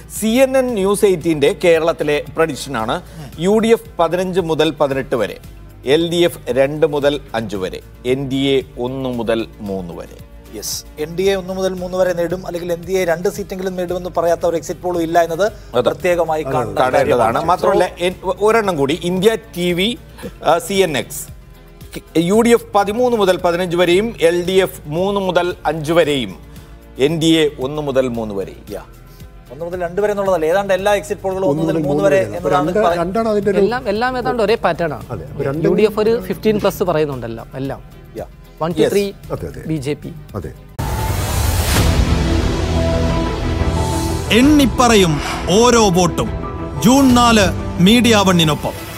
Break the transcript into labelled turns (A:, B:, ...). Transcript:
A: C N N news എയ്റ്റീൻ്റെ കേരളത്തിലെ പ്രഡിക്ഷനാണ് യു ഡി എഫ് പതിനഞ്ച് മുതൽ പതിനെട്ട് വരെ എൽ ഡി എഫ് രണ്ട് മുതൽ അഞ്ച് വരെ എൻ ഡി എ ഒന്ന് മുതൽ മൂന്ന് വരെ
B: യെസ് എൻ ഡി എ ഒന്ന് മുതൽ മൂന്ന് വരെ നേടും അല്ലെങ്കിൽ എൻ ഡി എ രണ്ട് സീറ്റെങ്കിലും നേടുമെന്ന് പറയാത്ത ഒരു എക്സിറ്റ് പോളും ഇല്ല എന്നത് പ്രത്യേകമായി കാണേണ്ട
A: തടയേണ്ടതാണ്
B: കാര്യമാണ്.
A: മാത്രമല്ല എൻ- ഒരെണ്ണം കൂടി India T V C N X U D F പതിമൂന്ന് മുതൽ പതിനഞ്ച് വരെയും എൽ ഡി എഫ് മൂന്ന് മുതൽ അഞ്ച് വരെയും എൻ ഡി എ ഒന്ന് മുതൽ മൂന്ന് വരെയും
B: Yeah. ഒന്ന് മുതൽ രണ്ട് വരെ എന്നുള്ളതല്ല ഏതാണ്ട് എല്ലാ എക്സിറ്റ് പോളുകളും ഒന്ന് മുതൽ മൂന്ന് വരെ എന്നതാണ്
C: രണ്ട്
B: പറയുന്നത്.
C: രണ്ടാണ് അതിന്റെ ഒരു
D: എല്ലാം എല്ലാം ഏതാണ്ട് ഒരേ പാറ്റേൺ ആണ്
C: അതെ, അപ്പൊ രണ്ട്
D: യു ഡി എഫ് ഒരു ഫിഫ്റ്റീൻ പ്ലസ് പറയുന്നുണ്ടല്ലോ എല്ലാം
B: Yeah.
D: വൺ ടു ത്രീ
C: അതെ അതെ
D: ബി ജെ പി
C: അതെ
E: എണ്ണിപ്പറയും ഓരോ വോട്ടും ജൂൺ നാല് മീഡിയ വണ്ണിനൊപ്പം